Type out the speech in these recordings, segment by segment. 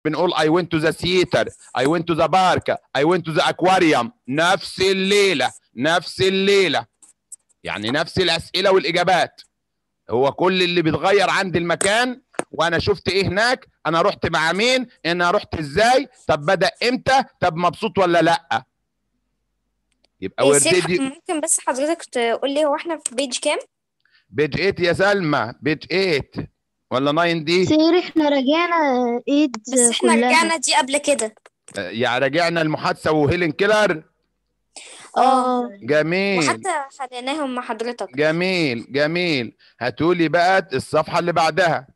بنقول I went to the theater I went to the park I went to the aquarium نفس الليلة نفس الليلة يعني نفس الأسئلة والإجابات هو كل اللي بيتغير عند المكان وانا شفت ايه هناك انا رحت مع مين انا رحت ازاي طب بدأ امتى طب مبسوط ولا لا يبقى إيه سير وردي ممكن بس حضرتك تقول لي هو احنا في بيج كام؟ بيج 8 يا سلمى بيج 8 ولا 9 دي سير احنا رجعنا ايد بس احنا كلها رجعنا دي قبل كده آه، يعني رجعنا المحادثة وهيلين كيلر اه جميل وحتى خليناهم مع حضرتك جميل جميل هاتولي بقى الصفحة اللي بعدها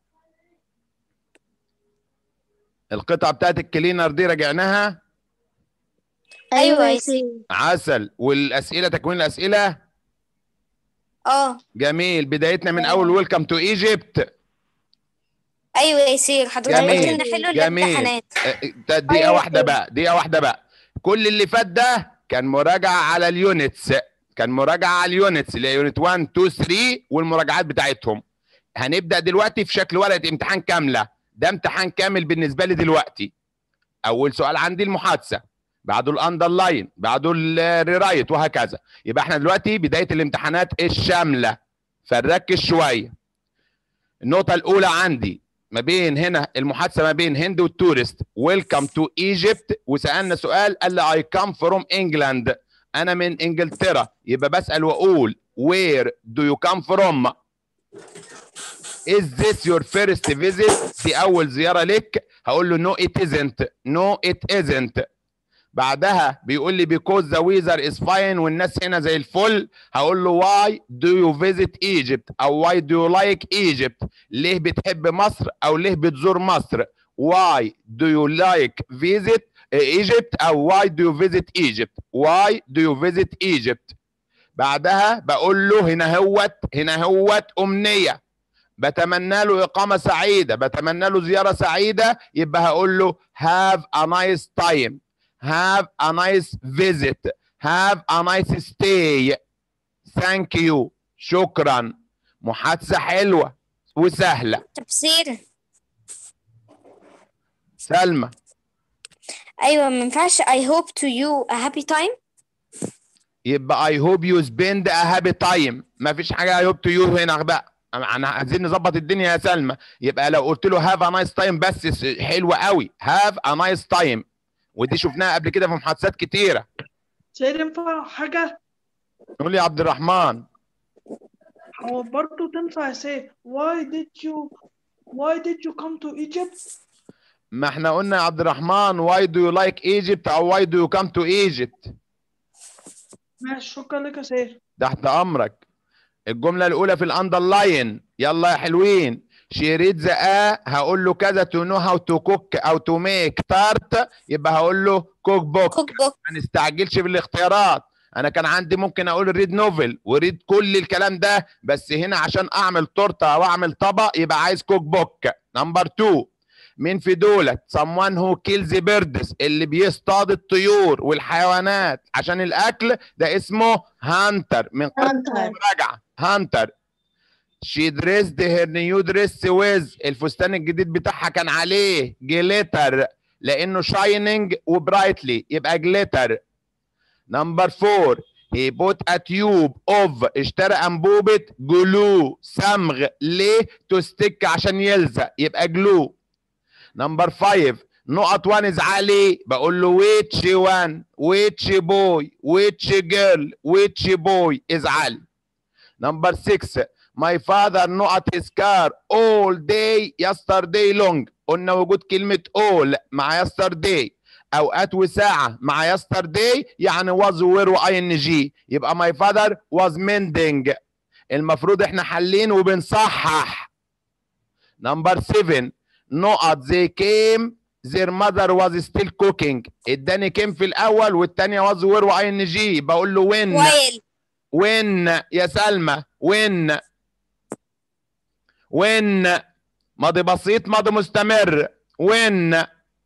القطعة بتاعت الكلينر دي رجعناها أيوة ايوه يا يا سير عسل والأسئلة تكوين الأسئلة اه جميل بدايتنا من أول ويلكم تو ايجيبت ايوه يا سير حضرتك جميل، قلت لنا حلو جميل. الامتحانات دقيقة أيوة واحدة كده. بقى دقيقة واحدة بقى كل اللي فات ده كان مراجعة على اليونتس كان مراجعة على اليونتس اللي هي يونت 1 2 3 والمراجعات بتاعتهم هنبدأ دلوقتي في شكل ورقة امتحان كاملة ده امتحان كامل بالنسبة لي دلوقتي أول سؤال عندي المحادثة بعده الاندرلاين بعده الريرايت وهكذا يبقى احنا دلوقتي بداية الامتحانات الشاملة فنركز شوية النقطة الأولى عندي ما بين هنا المحادثه ما بين هند والتورست ويلكم تو ايجيبت وسالنا سؤال قال لي اي كام فروم انجلاند انا من انجلترا يبقى بسال واقول وير دو يو كام فروم Is this your first visit؟ دي أول زيارة لك هقول له no it isn't no it isn't بعدها بيقول لي because the weather is fine والناس هنا زي الفل هقول له why do you visit Egypt أو why do you like Egypt ليه بتحب مصر أو ليه بتزور مصر why do you like visit Egypt أو why do you visit Egypt why do you visit Egypt بعدها بقول له هنا هوت هنا هوت أمنية بتمنى له إقامة سعيدة بتمنى له زيارة سعيدة يبقى هقول له have a nice time have a nice visit have a nice stay thank you شكرا محادثة حلوة وسهلة تفسير سلمى ايوه ما ينفعش I hope to you a happy time يبقى I hope you spend a happy time ما فيش حاجة I hope to you هنا بقى انا عايزين نظبط الدنيا يا سلمى يبقى لو قلت له have a nice time بس س- حلوة قوي have a nice time ودي شفناها قبل كده في محادثات كتيرة سيد ينفع حاجة قول لي يا عبد الرحمن هو برضه تنفع يا سيد why did you why did you come to Egypt ما احنا قلنا يا عبد الرحمن why do you like Egypt او why do you come to Egypt ماشي شكرا لك يا سيد تحت امرك الجمله الاولى في الاندرلاين يلا يا حلوين شيريت ذا هقول له كذا تو نو هاو تو كوك او تو ميك تارت يبقى هقول له كوك بوك cook book ما نستعجلش بالاختيارات انا كان عندي ممكن اقول ريد نوفل وريد كل الكلام ده بس هنا عشان اعمل تورته او اعمل طبق يبقى عايز كوك بوك نمبر 2 مين في دولت someone who kills birds اللي بيصطاد الطيور والحيوانات عشان الاكل ده اسمه هانتر من قبل هانتر المراجعه هانتر she dressed her new dress with الفستان الجديد بتاعها كان عليه جليتر لانه شايننج وبرايتلي يبقى جليتر نمبر 4 he bought a tube of اشترى انبوبه جلو صمغ ليه تو ستيك عشان يلزق يبقى جلو نمبر 5 نقط 1 از علي بقول له ويتش 1 ويتش بوي ويتش جيرل ويتش بوي از علي نمبر 6 my father نقط his car all day yesterday long قلنا وجود كلمة all مع yesterday اوقات وساعة مع yesterday يعني was were و ing يبقى my father was mending المفروض احنا حالين وبنصحح نمبر 7 نقط they came their mother was still cooking اداني came في الاول والتانية was were و ing بقول له when while وين يا سلمى وين وين ماضي بسيط ماضي مستمر وين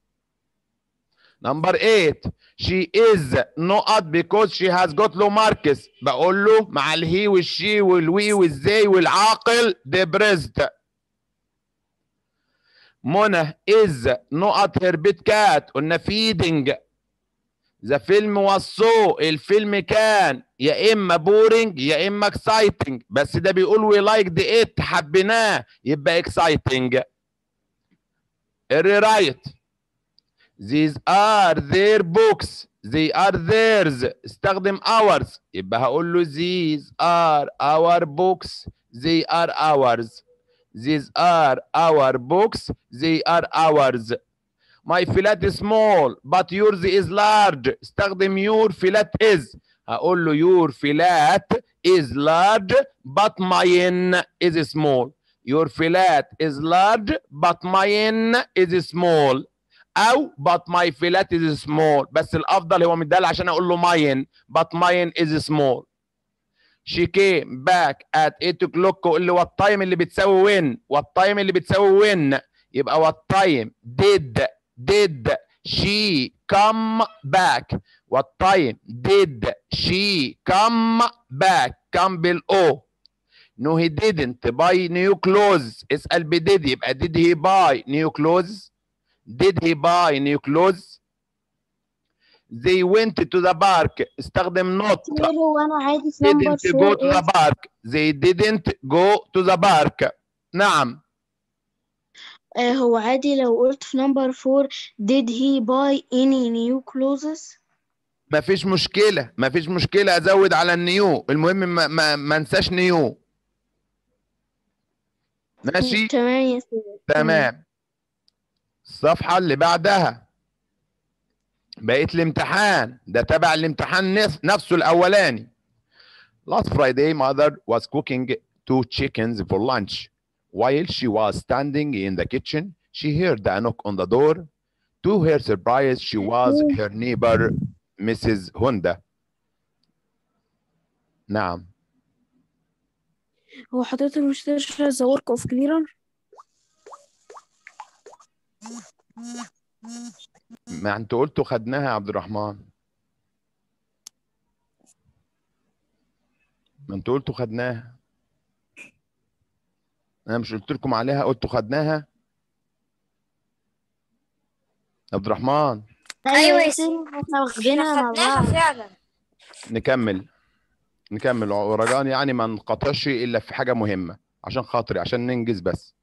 نمبر 8 she is نقط because she has got low marks بقول له مع الهي والشي والوي والزي والعاقل depressed منى is نقط her pet cat قلنا feeding ذا فيلم وصو الفيلم كان يا اما بورينج يا اما اكسايتنج بس ده بيقول وي لايك دي ات حبيناه يبقى اكسايتنج الريرايت these are their books they are theirs استخدم ours يبقى هقول له these are our books they are ours these are our books they are ours my flat is small but yours is large استخدم your flat is هقول له your flat is large but mine is small your flat is large but mine is small او but my flat is small بس الافضل هو مدال عشان اقول له mine but mine is small she came back at 8 o'clock قول لي what time اللي بتساوي when what time اللي بتساوي when يبقى what time did did she come back what time did she come back come بالاو no he didn't buy new clothes اسأل بديد يبقى did he buy new clothes did he buy new clothes they went to the park استخدم not هو انا عادي في نمبر didn't go to the park they didn't go to the park نعم هو عادي لو قلت في نمبر 4 did he buy any new clothes ما فيش مشكلة ما فيش مشكلة ازود على النيو المهم ما, ما, ما انساش نيو ماشي تمام يا سيدي تمام الصفحة اللي بعدها بقيت الامتحان ده تبع الامتحان نفس- نفسه الأولاني Last Friday mother was cooking two chickens for lunch. While she was standing in the kitchen, she heard a knock on the door. To her surprise, she was her neighbor, Mrs. Honda. نعم هو حضرتك مش تشرح the work of clearer ما انتوا قلتوا خدناها يا عبد الرحمن ما انتوا قلتوا خدناها انا مش قلت لكم عليها قلتوا خدناها عبد الرحمن أيوة يا سيدي احنا واخدينها احنا مع خدناها بعض فعلا نكمل نكمل ورجاء يعني ما نقاطعش الا في حاجه مهمه عشان خاطري عشان ننجز بس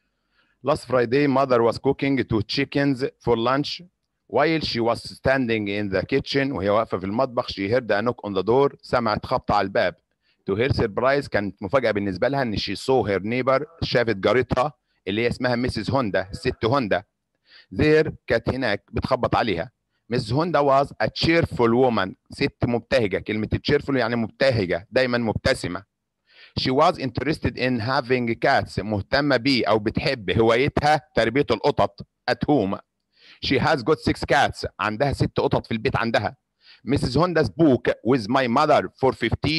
Last Friday mother was cooking two chickens for lunch while she was standing in the kitchen وهي واقفه في المطبخ she heard a knock on the door سمعت خبط على الباب to her surprise كانت مفاجاه بالنسبه لها ان she saw her neighbor شافت جارتها اللي هي اسمها ميسيس هوندا الست هوندا there كانت هناك بتخبط عليها مس هوندا was a cheerful woman ست مبتهجة كلمة cheerful يعني مبتهجة دايما مبتسمة she was interested in having cats مهتمة بيه أو بتحب هوايتها تربية القطط at home she has got six cats عندها ست قطط في البيت عندها Mrs. Honda spoke with my mother for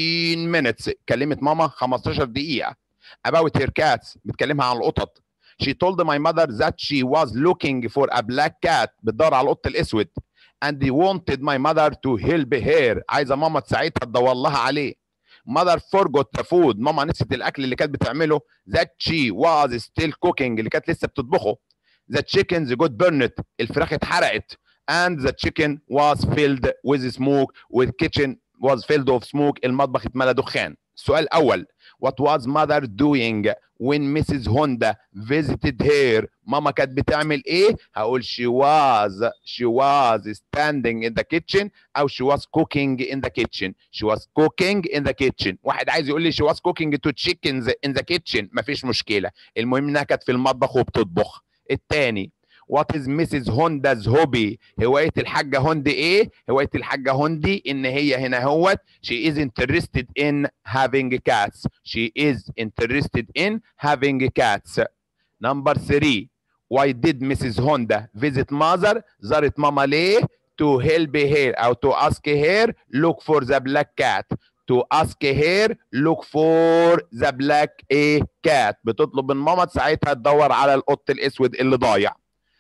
15 minutes كلمت ماما 15 دقيقة about her cats بتكلمها عن القطط She told my mother that she was looking for a black cat بتدور على القط الأسود and they wanted my mother to help her عايزه ماما تساعدها تدور لها عليه mother forgot the food ماما نسيت الاكل اللي كانت بتعمله that she was still cooking اللي كانت لسه بتطبخه the chickens got burned الفراخ اتحرقت and the chicken was filled with smoke with kitchen was filled of smoke المطبخ اتملى دخان السؤال الاول what was mother doing when Mrs. Honda visited her ماما كانت بتعمل ايه هقول she was she was standing in the kitchen او she was cooking in the kitchen she was cooking in the kitchen واحد عايز يقول لي she was cooking to chickens in the kitchen مفيش مشكلة المهم انها كانت في المطبخ وبتطبخ التاني What is Mrs. Honda's hobby؟ هواية الحاجة هوندي ايه؟ هواية الحاجة هوندي ان هي هنا هوت she is interested in having cats. She is interested in having cats. Number three. Why did Mrs. Honda visit mother? زارت ماما ليه؟ To help her أو to ask her look for the black cat. To ask her look for the black a cat. بتطلب من ماما تساعدها تدور على القط الأسود اللي ضايع.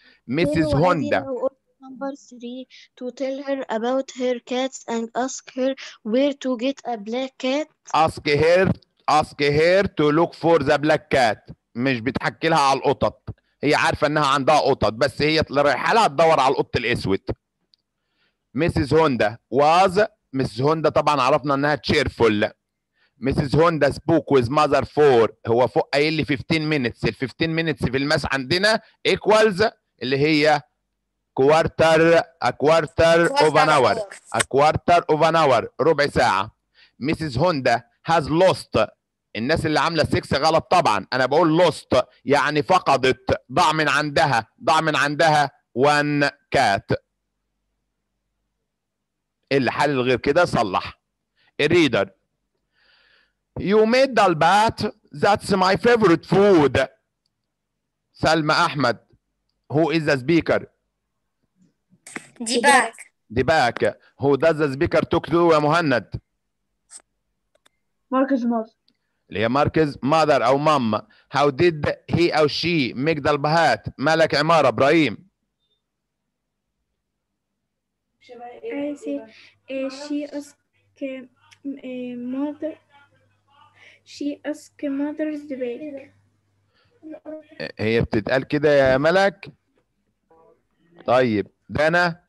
Mrs. Honda. Number three, to tell her about her cats and ask her where to get a black cat. ask her ask her to look for the black cat مش بتحكي لها على القطط هي عارفه انها عندها قطط بس هي اللي رايحه لها تدور على القط الاسود مسز هوندا واز مسز هوندا طبعا عرفنا انها تشيرفول مسز هوندا سبوك ويز ماذر فور هو فوق قايل لي 15 مينتس ال 15 مينتس في الماس عندنا ايكوالز اللي هي كوارتر ا كوارتر اوف ان اور ا كوارتر اوف ان اور ربع ساعه مسز هوندا هاز لوست الناس اللي عامله 6 غلط طبعا انا بقول لوست يعني فقدت ضاع من عندها ضاع من عندها وان كات اللي حلل غير كده صلح الريدر You made dalbat that's my favorite food سلمى احمد who is the speaker دي باك دي باك who does the speaker talk to يا مهند مركز مصر اللي هي مركز mother او مام how did he او she make dalbahat ملك عمارة ابراهيم I see. Uh, she asked uh, mother. She asked mother's debate. هي بتتقال كده يا ملك طيب دانا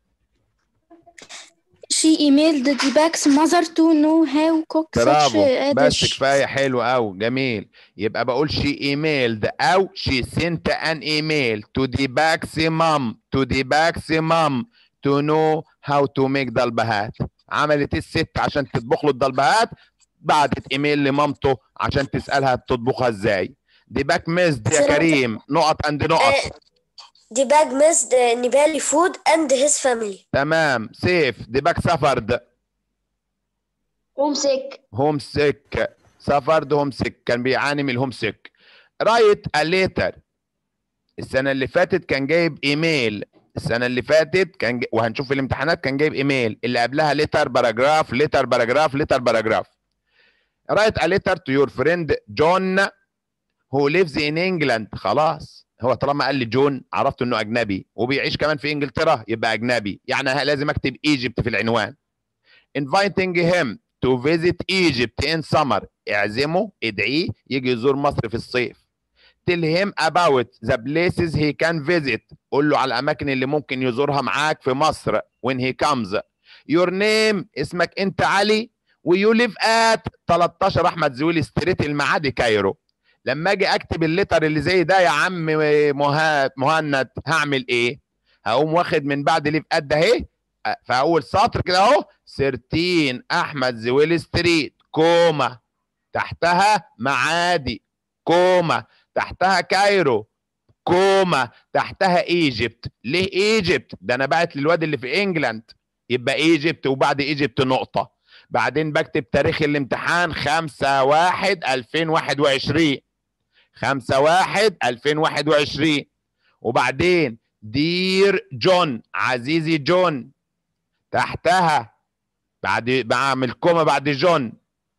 She emailed the back's mother to know how cook such برافو a بس dish. كفايه حلو قوي جميل يبقى بقول شي ايميلد او شي سنت ان ايميل تو دي باكس مام تو دي باكس مام تو نو هاو تو ميك دلبهات عملت إيه الست عشان تطبخ له الدلبهات بعتت ايميل لمامته عشان تسالها تطبخها ازاي دي باك ميزد يا سلام. كريم نقط عند نقط The bag missed uh, Nepali food and his family. تمام سيف دي باك سفرد قوم سك هوم سيك سفرد هوم سيك كان بيعاني من الهوم سيك رايت ليتر السنه اللي فاتت كان جايب ايميل السنه اللي فاتت كان ج... وهنشوف في الامتحانات كان جايب ايميل اللي قبلها ليتر باراجراف ليتر باراجراف ليتر باراجراف رايت a letter to your friend جون who lives in England خلاص هو طالما قال لي جون عرفت انه اجنبي وبيعيش كمان في انجلترا يبقى اجنبي يعني لازم اكتب ايجيبت في العنوان inviting him to visit Egypt in summer اعزمه ادعيه يجي يزور مصر في الصيف tell him about the places he can visit قول له على الاماكن اللي ممكن يزورها معاك في مصر when he comes your name اسمك انت علي ويو live at 13 احمد زويل ستريت المعادي كايرو لما اجي اكتب الليتر اللي زي ده يا عم مها- مهند هعمل ايه هقوم واخد من بعد ليف اد اهي أه، في اول سطر كده اهو 13 احمد زويل ستريت كوما تحتها معادي كوما تحتها كايرو كوما تحتها ايجيبت ليه ايجيبت ده انا بعت للواد اللي في انجلاند يبقى ايجيبت وبعد ايجيبت نقطه بعدين بكتب تاريخ الامتحان 5 1 2021 5 1 2021 وبعدين دير جون عزيزي جون تحتها بعد بعمل كوما بعد جون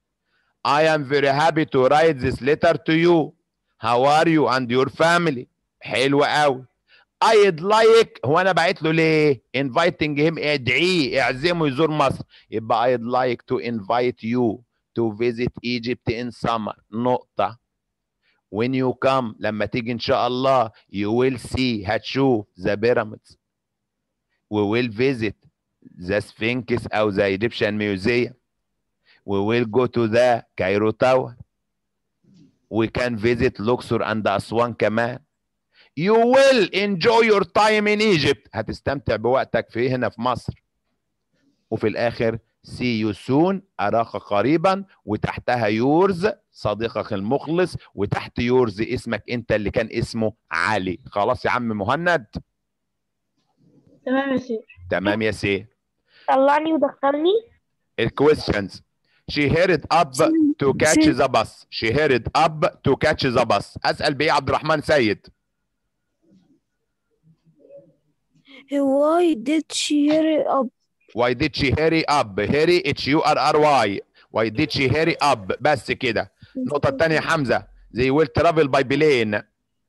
I am very happy to write this letter to you. How are you and your family? حلو قوي. I'd like هو انا بعت له ليه؟ inviting him ادعيه اعزمه يزور مصر. يبقى I'd like to invite you to visit Egypt in summer. نقطة. When you come لما تيجي ان شاء الله you will see هتشوف the pyramids. We will visit the Sphinx او the Egyptian Museum. We will go to the Cairo Tower. We can visit Luxor and Aswan كمان. You will enjoy your time in Egypt. هتستمتع بوقتك في هنا في مصر. وفي الآخر see you soon أراك قريبا وتحتها يورز صديقك المخلص وتحت يورز اسمك أنت اللي كان اسمه علي. خلاص يا عم مهند؟ تمام يا سير تمام يا سي. طلعني ودخلني الكويستشنز she hurried up to catch the bus she hurried up to catch the bus اسال بايه عبد الرحمن سيد Why did she hurry up? why did she hurry up hurry h u r r y why did she hurry up بس كده النقطه الثانيه حمزه they will travel by plane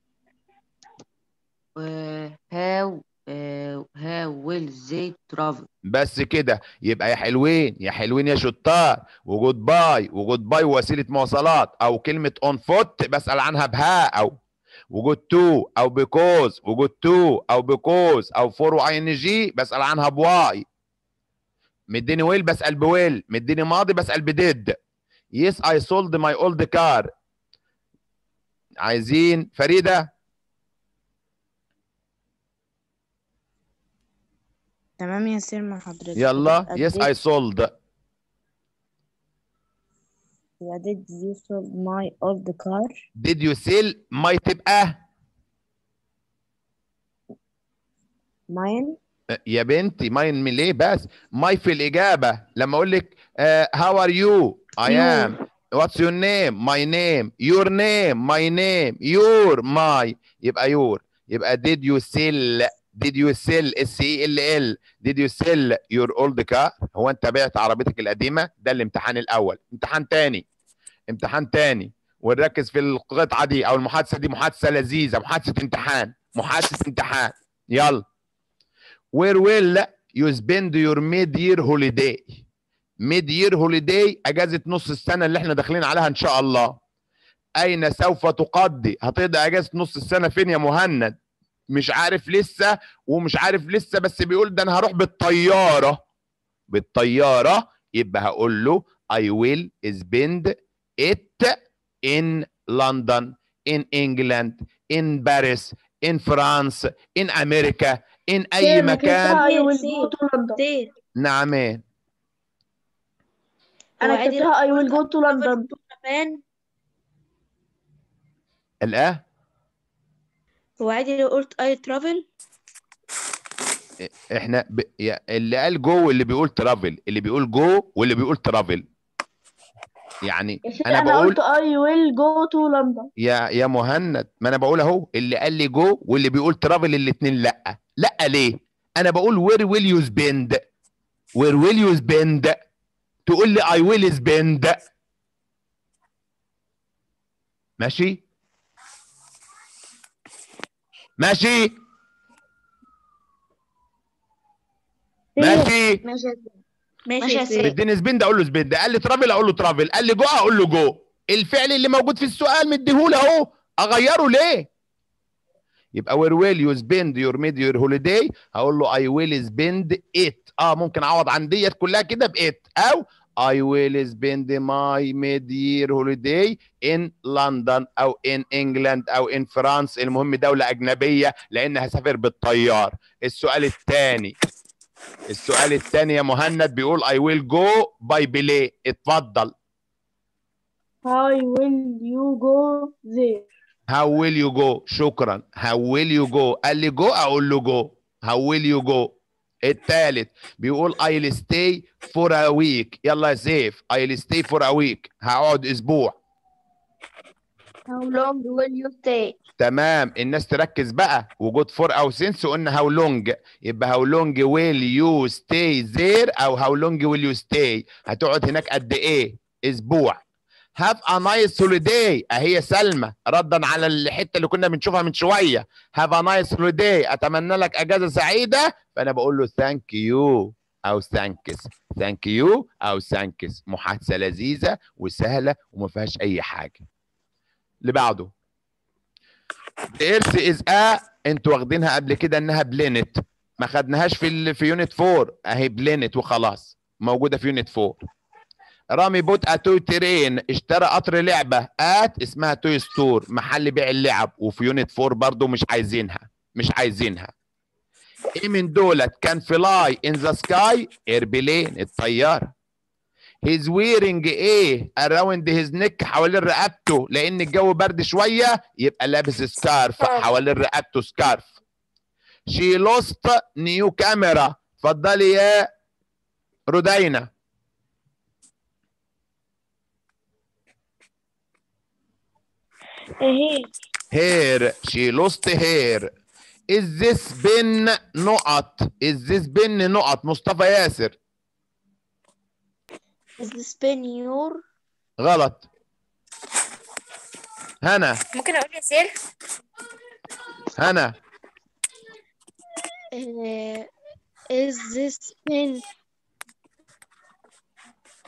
Uh, how uh, how will they travel? بس كده يبقى يا حلوين يا حلوين يا شطار وجود باي وجود باي وسيله مواصلات او كلمه اون فوت بسال عنها بها او وجود تو او بيكوز وجود تو او بيكوز او فور واي ان جي بسال عنها بواي مديني ويل بسال بويل مديني ماضي بسال بديد يس اي سولد ماي اولد كار عايزين فريده تمام يا سير مع حضرتك يلا تبقى يس did- اي سولد تبقى did you sold my old car did you sell my تبقى mine يا بنتي ماين من ليه بس ماي في الإجابة لما أقول لك هاو ار يو اي ام واتس يور نيم ماي نيم يور نيم ماي نيم يور ماي يبقى يور يبقى did you sell did you sell اس اي ال ال did you sell your old car هو انت بعت عربيتك القديمة ده الامتحان الأول امتحان تاني امتحان تاني ونركز في القطعة دي أو المحادثة دي محادثة لذيذة محادثة امتحان محادثة امتحان يلا where will you spend your mid-year holiday mid-year holiday اجازه نص السنه اللي احنا داخلين عليها ان شاء الله اين سوف تقضي هتقضي اجازه نص السنه فين يا مهند مش عارف لسه ومش عارف لسه بس بيقول ده انا هروح بالطياره بالطياره يبقى هقول له I will spend it in London in England in Paris in France in America in اي مكان I will سير. go to London سير نعمين أنا هو عادي كتبتها I will go to London جبان الاه هو عادي لو قلت I travel احنا ب... يا- اللي قال جو واللي بيقول ترافل اللي بيقول جو واللي بيقول ترافل يعني يا ستي انا أنا بقول قلت I will go to London يا يا مهند ما انا بقول اهو اللي قال لي جو واللي بيقول ترافل الاثنين لا لا ليه انا بقول وير ويل يو سبند وير ويل يو سبند تقول لي اي ويل سبند ماشي ماشي ماشي ماشي يا سير ماشي يا سير بديني سبند اقول له سبند قال لي ترافل اقول له ترافل قال لي جو اقول له جو الفعل اللي موجود في السؤال مديهولي اهو اغيره ليه يبقى where will you spend your mid year holiday هقول له I will spend it اه ممكن اعوض عن ديت كلها كده ب it او I will spend my mid year holiday in London او in England او in France المهم دولة اجنبية لان هسافر بالطيار السؤال الثاني السؤال الثاني يا مهند بيقول I will go by plane اتفضل How will you go there How will you go شكرا How will you go قال لي go اقول له go How will you go الثالث بيقول I'll stay for a week يلا يا سيف I'll stay for a week هقعد اسبوع How long will you stay تمام الناس تركز بقى وجود فور او سنس قلنا هاو لونج يبقى هاو لونج ويل يو ستي زير او هاو لونج ويل يو ستي هتقعد هناك قد ايه اسبوع هاف ا نايس هوليداي اهي سلمى ردا على الحته اللي كنا بنشوفها من شويه هاف ا نايس هوليداي اتمنى لك اجازه سعيده فانا بقول له ثانك يو او ثانكس ثانك يو او ثانكس محادثه لذيذه وسهله وما فيهاش اي حاجه اللي بعده الارث از ا انتوا واخدينها قبل كده انها بلينت ما خدناهاش في ال... في يونت 4 اهي بلينت وخلاص موجوده في يونت 4 رامي بوت اتوي ترين اشترى قطر لعبه ات اسمها توي ستور محل بيع اللعب وفي يونت 4 برضو مش عايزينها مش عايزينها ايه من دولت كان فلاي ان ذا سكاي ايربلين الطياره هيز ويرنج ايه اراوند هيز نيك حوالين رقبته لان الجو برد شويه يبقى لابس سكارف حوالين رقبته سكارف شي لوست نيو كاميرا اتفضلي يا رودينا اهي هير شي لوست هير از ذس بن نقط از ذس بن نقط مصطفى ياسر is this pen your غلط هنا ممكن اقول يا سير هنا uh, is this pen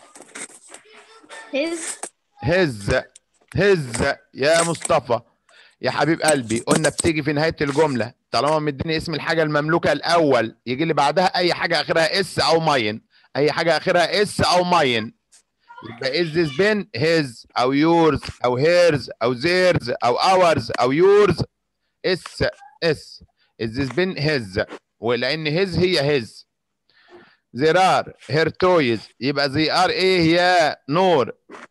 his هز هز يا مصطفى يا حبيب قلبي قلنا بتيجي في نهايه الجمله طالما مديني اسم الحاجه المملوكه الاول يجي لي بعدها اي حاجه اخرها اس او ماين اي حاجه اخرها اس او ماين يبقى is this pen his او yours او hers او theirs او ours او yours اس اس is this pen his ولان his هي his there are her toys يبقى they are ايه يا نور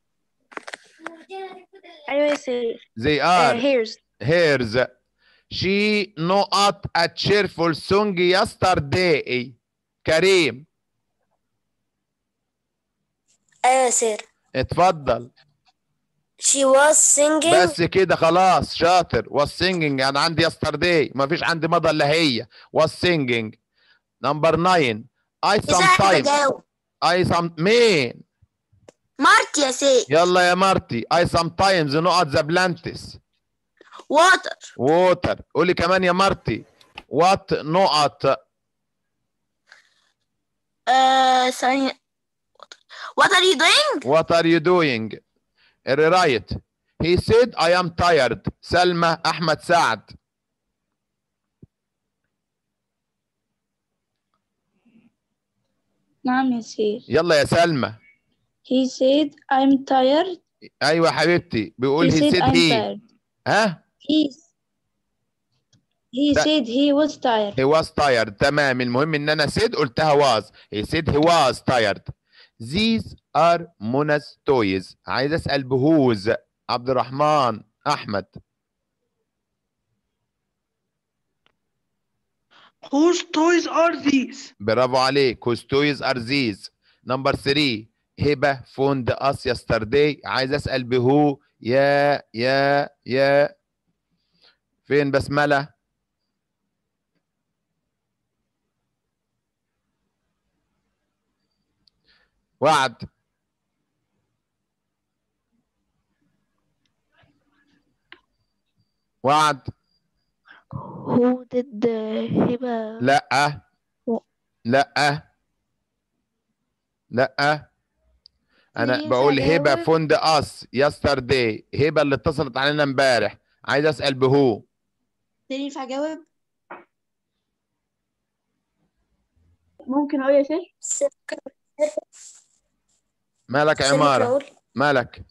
أيوة يا سير they are هيرز hers she not a cheerful song yesterday كريم أيوة يا سير اتفضل she was singing بس كده خلاص شاطر was singing انا عندي yesterday ما فيش عندي مضى الا هي was singing number nine I sometimes بجاوب I some مين مارتي يا سير يلا يا مارتي I sometimes نقط the plants واتر water قولي كمان يا مارتي what نقط آه ثانية What are you doing? What are you doing? Right. He said I am tired. سلمى أحمد سعد. نعم يا سير يلا يا سلمى. he said I'm tired أيوة يا حبيبتي بيقول he he said said I'm he. tired ها؟ he he لا. said he was tired He was tired. تمام المهم إن أنا said قلتها was. He said he was tired. These are Mona's toys. عايز أسأل بهوز عبد الرحمن أحمد. Whose toys are these? برافو عليك whose toys are these number 3 هبه phoned us yesterday عايز اسال بهو يا يا يا فين بسمله وعد وعد Who did هبة لا لا لا انا ينفع بقول هبه أجاوب؟ فوند اس يسترداي هبه اللي اتصلت علينا امبارح عايز اسال بهو ينفع أجاوب؟ ممكن اقول يا سير مالك عماره مالك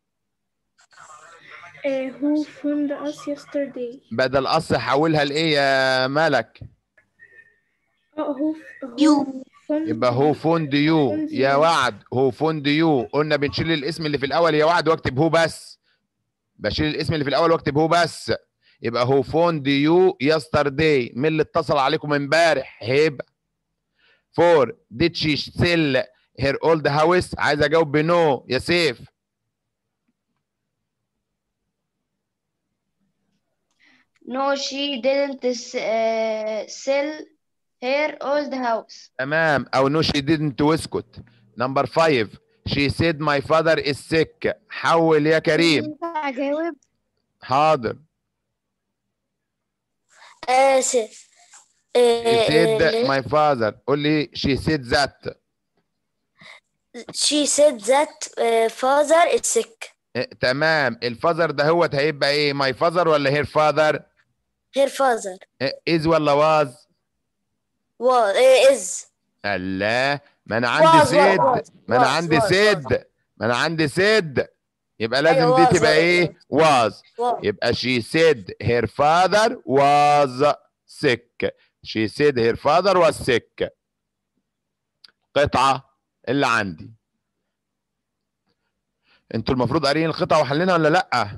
who phoned us yesterday بدل اس حولها لايه يا مالك oh who You. phoned يبقى هو فوند يو يا وعد هو فوند يو قلنا بنشيل الاسم اللي في الاول يا وعد واكتب هو بس بشيل الاسم اللي في الاول واكتب هو بس يبقى هو فوند يو يسترداي مين اللي اتصل عليكم امبارح هبه فور did she sell her old house عايز اجاوب بنو يا سيف No, she didn't uh, sell her old house. تمام او نو she didn't واسكت نمبر 5 she said my father is sick حول يا كريم ينفع أجاوب؟ حاضر آسف she said my father قول لي she said that she said that uh, father is sick إيه، تمام الفازر ده هو هيبقى ايه my father ولا her father her father إيه، is ولا was was uh, is الله ما انا عندي was, was, سيد was, ما انا was, عندي was, سيد was. ما انا عندي سيد يبقى لازم أيوة، دي was, تبقى was, ايه was was. يبقى she said her father was sick she said her father was sick قطعة اللي عندي انتوا المفروض قاريين القطعة وحلينها ولا لأ؟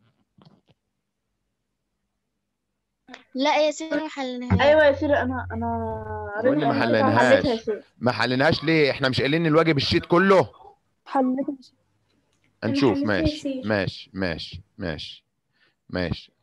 لا يا سيدي ما حلناهاش ايوه يا سير انا انا هو اللي ما أنا حليناهاش. حليتها يا سير ما حليناهاش ليه؟ احنا مش قايلين الواجب الشيت كله؟ حليتها يا سير. هنشوف حليتها يا ماشي سيف. ماشي ماشي ماشي ماشي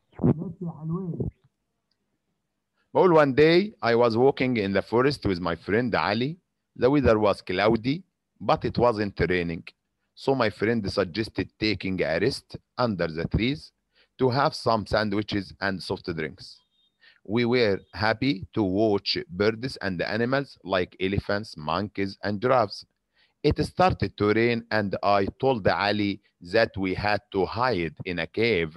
بقول one day I was walking in the forest with my friend Ali. The weather was cloudy, but it wasn't raining. So my friend suggested taking a rest under the trees to have some sandwiches and soft drinks. We were happy to watch birds and animals like elephants, monkeys, and giraffes. It started to rain, and I told Ali that we had to hide in a cave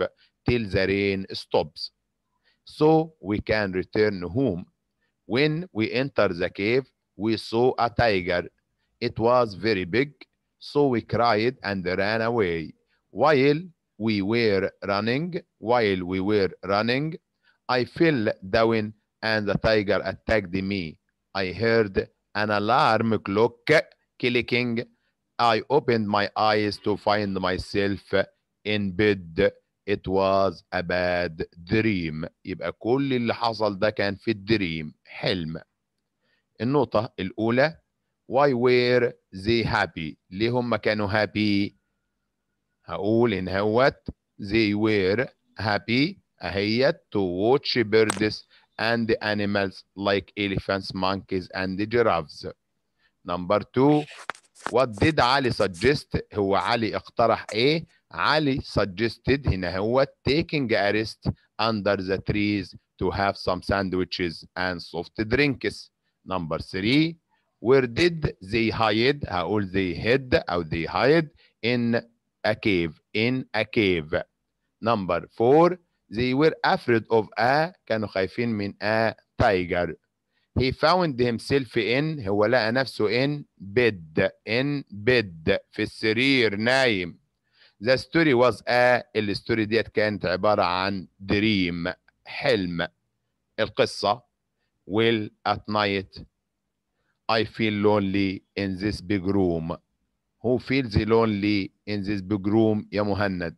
till the rain stops. So we can return home. When we enter the cave, we saw a tiger. It was very big, so we cried and ran away. While we were running, while we were running, I fell down and the tiger attacked me. I heard an alarm clock clicking. I opened my eyes to find myself in bed. It was a bad dream. يبقى كل اللي حصل ده كان في الدريم حلم. النقطة الأولى why were they happy؟ ليه هم كانوا happy؟ هقول إن هوت they were happy أهيت to watch birds and animals like elephants, monkeys and giraffes. Number two what did Ali suggest؟ هو علي اقترح ايه؟ علي suggested هنا هو taking a rest under the trees to have some sandwiches and soft drinks. Number three where did they hide؟ هقول they hid أو they hide in a cave in a cave. Number four they were afraid of a كانوا خايفين من a tiger. He found himself in هو لقى نفسه in bed in bed في السرير نايم. The story was a الستوري ديت كانت عبارة عن dream حلم. القصة will at night I feel lonely in this big room. Who feels lonely in this big room يا مهند؟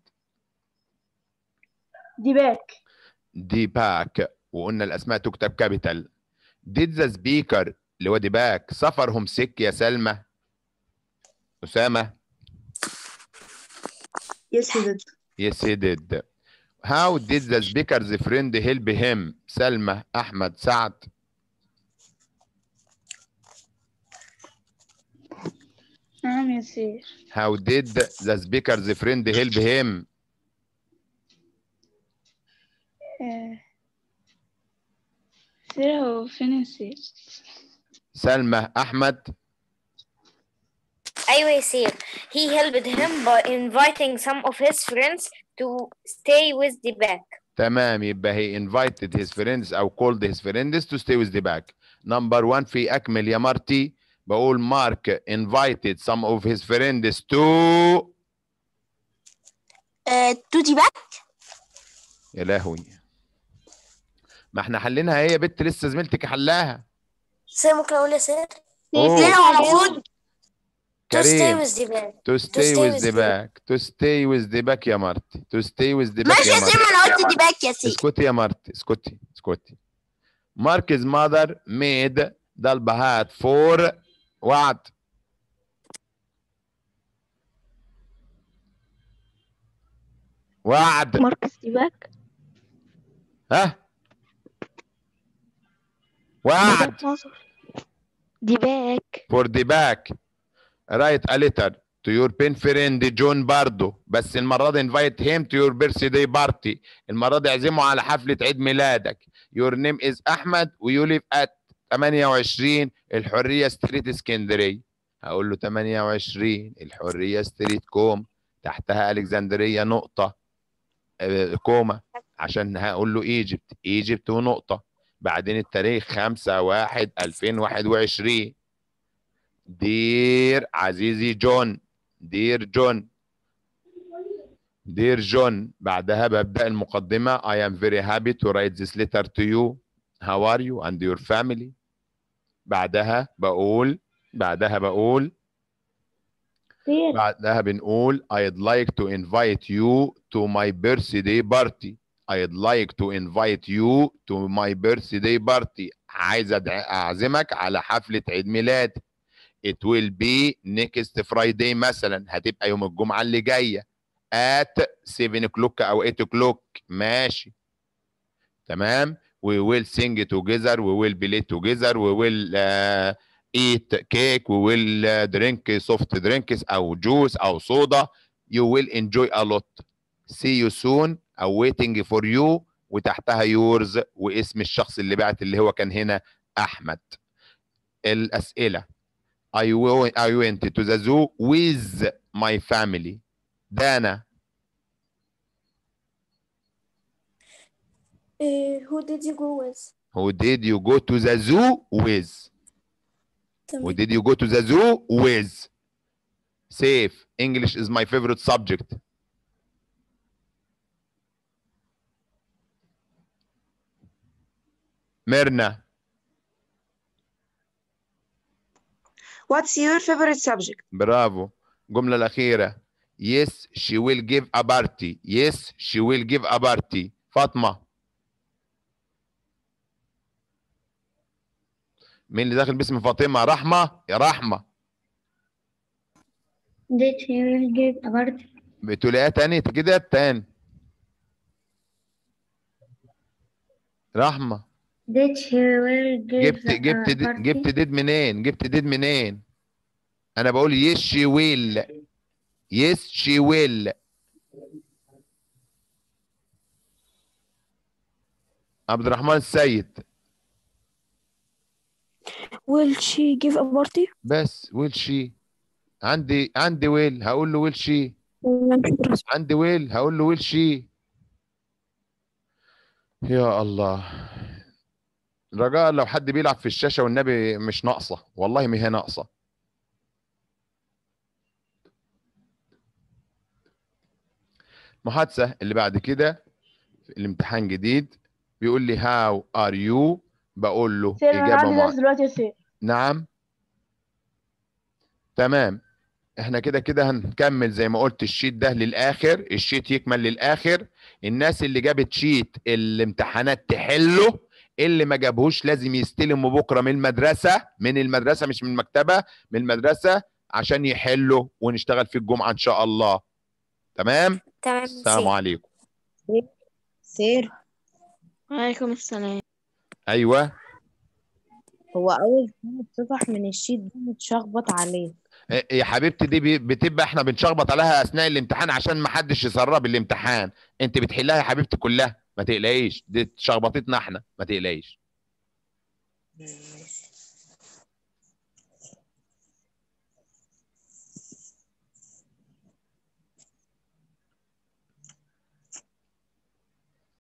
ديباك دي باك وقلنا الاسماء تكتب كابيتال did the speaker اللي هو دي باك سفرهم سك يا سلمى اسامه Yes, he did. yes he did how did the speaker's friend help him سلمى احمد سعد نعم يا سير how did the speaker's friend help him آه. سير هو فين يا سير سلمى احمد أيوة يصير he helped him by inviting some of his friends to stay with the back تمام يبقى he invited his friends او called his friends to stay with the back number one في اكمل يا مارتي بقول مارك invited some of his friends to to the back. يا لهوي ما احنا حليناها هي يا بنت لسه زميلتك حلاها سير ممكن اقول يا سير أوه. هو المفروض to stay كريم with the back to stay stay with with the the- back to stay with the back يا مارتي to stay with the back ماشي يا يا سير مارتي ما انا قلت دي باك يا سير. اسكتي يا مارتي اسكتي اسكتي مارك's mother made ده البهات فور وعد وعد ماركس دي باك. ها وعد دي باك. for the back write a letter to your pen friend جون باردو بس المرة دي invite him to your birthday party المرة دي اعزمه على حفلة عيد ميلادك your name is أحمد و you live at 28 الحرية ستريت اسكندرية هقول له 28 الحرية ستريت كوم تحتها الكسندرية نقطة آه، كوما عشان هقول له ايجيبت ايجيبت ونقطة بعدين التاريخ 5 1 2021 دير عزيزي جون دير جون دير جون بعدها ببدأ المقدمة I am very happy to write this letter to you how are you and your family بعدها بقول بعدها بقول سير بعدها بنقول I'd like to invite you to my birthday party I'd like to invite you to my birthday party عايز أدع- أعزمك على حفلة عيد ميلاد It will be next Friday مثلا هتبقى يوم الجمعة اللي جاية at 7 o'clock أو 8 o'clock ماشي تمام we will sing together we will play together we will uh, eat cake we will uh, drink soft drinks أو juice أو صودا you will enjoy a lot see you soon أو waiting for you وتحتها yours واسم الشخص اللي بعت اللي هو كان هنا أحمد الأسئلة I, will, I went to the zoo with my family دانا who did you go with Who did you go to the zoo with? Who تمام did you go to the zoo with? Safe. English is my favorite subject. Myrna. What's your favorite subject? برافو الجملة الأخيرة Yes she will give a party Yes she will give a party فاطمة مين اللي داخل باسم فاطمة رحمة يا رحمة Did he will give a party? بتقول ايه تاني كده تاني رحمة Did he will give جبت a جبت دي- party? جبت ديد منين جبت ديد منين انا بقول yes she will yes she will عبد الرحمن السيد will she give a party بس ويل شي عندي عندي ويل هقول له ويل شي تمام شكرا عندي ويل هقول له ويل شي يا الله رجاء لو حد بيلعب في الشاشة والنبي مش ناقصة والله ما هي ناقصة محادثة اللي بعد كده الامتحان جديد بيقول لي هاو ار يو بقول له سير انا إجابة عندي مع... درس دلوقتي يا سير نعم تمام احنا كده كده هنكمل زي ما قلت الشيت ده للاخر الشيت يكمل للاخر الناس اللي جابت شيت الامتحانات تحله اللي ما جابهوش لازم يستلموا بكره من المدرسه من المدرسه مش من المكتبه من المدرسه عشان يحلوا ونشتغل في الجمعه ان شاء الله تمام تمام السلام سي. عليكم سير وعليكم السلام ايوه هو أول ثلاث صفح من الشيت ده متشخبط عليه إيه يا حبيبتي دي بي- بتبقى احنا بنشخبط عليها اثناء الامتحان عشان ما حدش يسرب الامتحان انت بتحلها يا حبيبتي كلها ما تقلقيش دي شخبطتنا احنا ما تقلقيش ماشي